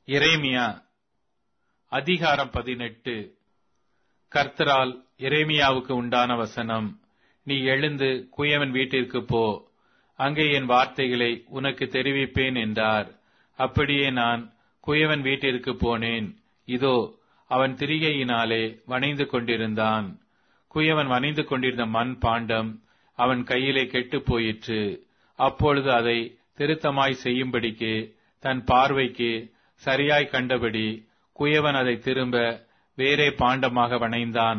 எரேமியா அதிகாரம் பதினெட்டு கர்த்தரால் எரேமியாவுக்கு உண்டான வசனம் நீ எழுந்து குயவன் வீட்டிற்கு போ அங்கே என் வார்த்தைகளை உனக்கு தெரிவிப்பேன் என்றார் அப்படியே நான் குயவன் வீட்டிற்கு போனேன் இதோ அவன் திரிகையினாலே வணைந்து கொண்டிருந்தான் குயவன் வணைந்து கொண்டிருந்த மண் பாண்டம் அவன் கையிலே கெட்டுப் போயிற்று அப்பொழுது அதை திருத்தமாய் செய்யும்படிக்கு தன் பார்வைக்கு சரியாய் கண்டபடி குயவன் அதை திரும்ப வேறே பாண்டமாக வணைந்தான்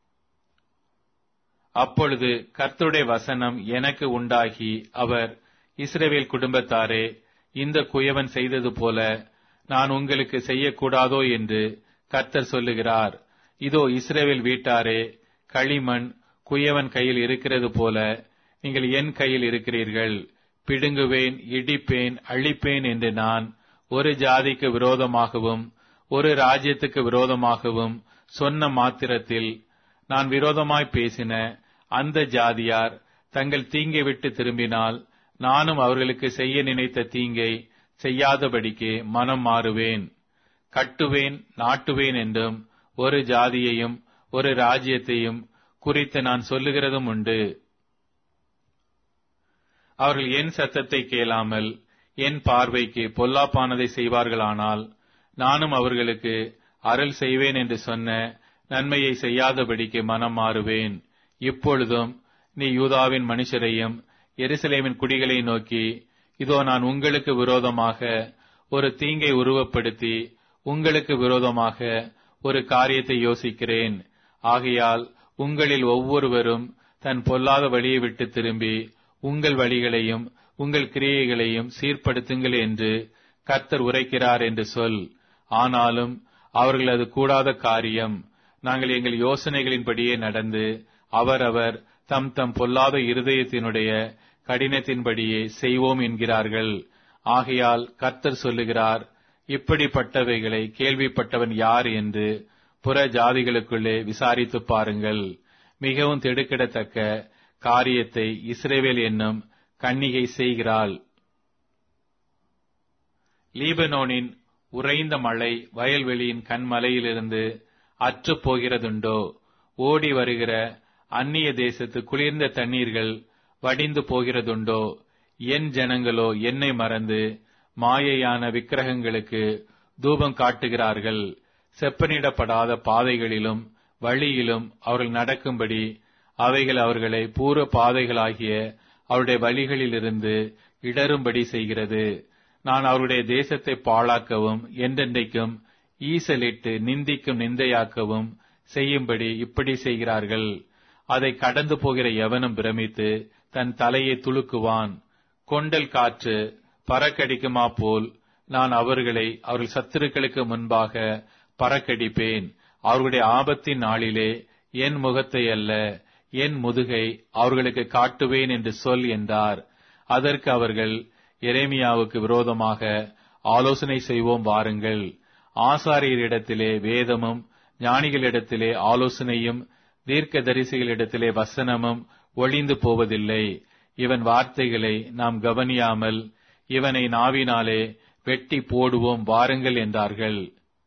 அப்பொழுது கர்த்தருடைய வசனம் எனக்கு உண்டாகி அவர் இஸ்ரவேல் குடும்பத்தாரே இந்த குயவன் செய்தது போல நான் உங்களுக்கு செய்யக்கூடாதோ என்று கர்த்தர் சொல்லுகிறார் இதோ இஸ்ரவேல் வீட்டாரே களிமண் குயவன் கையில் இருக்கிறது போல நீங்கள் என் கையில் இருக்கிறீர்கள் பிடுங்குவேன் இடிப்பேன் அழிப்பேன் என்று நான் ஒரு ஜாதிக்கு விரோதமாகவும் ஒரு ராஜ்யத்துக்கு விரோதமாகவும் சொன்ன மாத்திரத்தில் நான் விரோதமாய் பேசின அந்த ஜாதியார் தங்கள் தீங்கை விட்டு திரும்பினால் நானும் அவர்களுக்கு செய்ய நினைத்த தீங்கை செய்யாதபடிக்கு மனம் மாறுவேன் கட்டுவேன் நாட்டுவேன் என்றும் ஒரு ஜாதியையும் ஒரு ராஜ்யத்தையும் குறித்து நான் சொல்லுகிறதும் உண்டு அவர்கள் என் சத்தத்தை கேளாமல் என் பார்வைக்கு பொல்லாப்பானதை செய்வார்களானால் நானும் அவர்களுக்கு அருள் செய்வேன் என்று சொன்ன நன்மையை செய்யாதபடிக்கு மனம் மாறுவேன் இப்பொழுதும் நீ யூதாவின் மனுஷரையும் எருசலேமின் குடிகளை நோக்கி இதோ நான் உங்களுக்கு விரோதமாக ஒரு தீங்கை உருவப்படுத்தி உங்களுக்கு விரோதமாக ஒரு காரியத்தை யோசிக்கிறேன் ஆகையால் உங்களில் ஒவ்வொருவரும் தன் பொல்லாத வழியை விட்டு திரும்பி உங்கள் வழிகளையும் உங்கள் கிரியைகளையும் சீர்படுத்துங்கள் என்று கர்த்தர் உரைக்கிறார் என்று சொல் ஆனாலும் அவர்கள் அது கூடாத காரியம் நாங்கள் எங்கள் யோசனைகளின்படியே நடந்து அவரவர் தம் தம் பொல்லாத இருதயத்தினுடைய கடினத்தின்படியே செய்வோம் என்கிறார்கள் ஆகையால் கர்த்தர் சொல்லுகிறார் இப்படிப்பட்டவைகளை கேள்விப்பட்டவன் யார் என்று புற ஜாதிகளுக்குள்ளே விசாரித்து பாருங்கள் மிகவும் திடுக்கிடத்தக்க காரியத்தை இஸ்ரேவேல் என்னும் கன்னிகை செய்கிறாள் லீபனோனின் உறைந்த மழை வயல்வெளியின் கண்மலையிலிருந்து அற்று போகிறதுண்டோ ஓடி வருகிற அந்நிய தேசத்து குளிர்ந்த தண்ணீர்கள் வடிந்து போகிறதுண்டோ என் ஜனங்களோ என்னை மறந்து மாயையான விக்கிரகங்களுக்கு தூபம் காட்டுகிறார்கள் செப்பனிடப்படாத பாதைகளிலும் வழியிலும் அவர்கள் நடக்கும்படி அவைகள் அவர்களை பூர்வ பாதைகளாகிய அவருடைய வழிகளிலிருந்து இடரும்படி செய்கிறது நான் அவருடைய தேசத்தை பாழாக்கவும் என்றென்றைக்கும் ஈசலிட்டு நிந்திக்கும் நிந்தையாக்கவும் செய்யும்படி இப்படி செய்கிறார்கள் அதை கடந்து போகிற எவனும் பிரமித்து தன் தலையை துளுக்குவான் கொண்டல் காற்று பறக்கடிக்குமா போல் நான் அவர்களை அவர்கள் சத்துருக்களுக்கு முன்பாக பறக்கடிப்பேன் அவர்களுடைய ஆபத்தின் நாளிலே என் முகத்தை அல்ல என் முதுகை அவர்களுக்கு காட்டுவேன் என்று சொல் என்றார் அதற்கு அவர்கள் எரேமியாவுக்கு விரோதமாக ஆலோசனை செய்வோம் வாருங்கள் ஆசாரியரிடத்திலே வேதமும் ஞானிகளிடத்திலே ஆலோசனையும் தீர்க்க தரிசிகளிடத்திலே வசனமும் ஒளிந்து போவதில்லை இவன் வார்த்தைகளை நாம் கவனியாமல் இவனை நாவினாலே வெட்டி போடுவோம் வாருங்கள் என்றார்கள்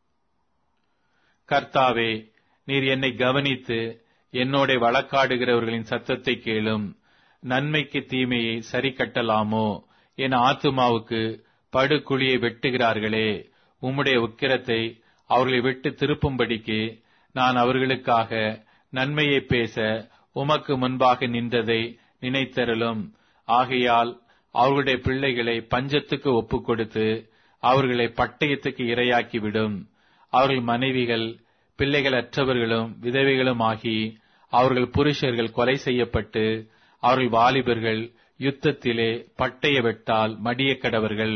கர்த்தாவே நீர் என்னை கவனித்து என்னோட வழக்காடுகிறவர்களின் சத்தத்தை கேளும் நன்மைக்கு தீமையை சரி கட்டலாமோ என் ஆத்துமாவுக்கு படுகுழியை வெட்டுகிறார்களே உம்முடைய உக்கிரத்தை அவர்களை விட்டு திருப்பும்படிக்கு நான் அவர்களுக்காக நன்மையை பேச உமக்கு முன்பாக நின்றதை நினைத்தருளும் ஆகையால் அவர்களுடைய பிள்ளைகளை பஞ்சத்துக்கு ஒப்புக் கொடுத்து அவர்களை பட்டயத்துக்கு இரையாக்கிவிடும் அவர்கள் மனைவிகள் பிள்ளைகள் அற்றவர்களும் விதவைகளும் ஆகி அவர்கள் புருஷர்கள் கொலை செய்யப்பட்டு அவர்கள் வாலிபர்கள் யுத்தத்திலே பட்டய வெட்டால் மடிய கடவர்கள்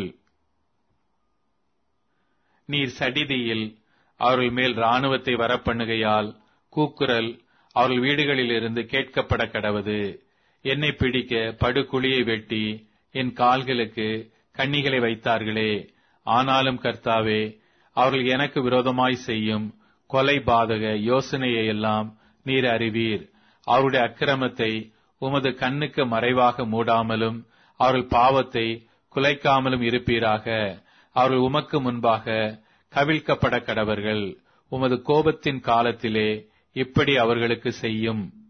நீர் சடிதியில் அவர்கள் மேல் இராணுவத்தை வரப்பண்ணுகையால் கூக்குரல் அவர்கள் வீடுகளிலிருந்து கேட்கப்பட கடவது என்னை பிடிக்க படுகுழியை வெட்டி என் கால்களுக்கு கண்ணிகளை வைத்தார்களே ஆனாலும் கர்த்தாவே அவர்கள் எனக்கு விரோதமாய் செய்யும் கொலை பாதக யோசனையை எல்லாம் நீர் அறிவீர் அவருடைய அக்கிரமத்தை உமது கண்ணுக்கு மறைவாக மூடாமலும் அவர்கள் பாவத்தை குலைக்காமலும் இருப்பீராக அவர்கள் உமக்கு முன்பாக கவிழ்க்கப்பட கடவர்கள் உமது கோபத்தின் காலத்திலே இப்படி அவர்களுக்கு செய்யும்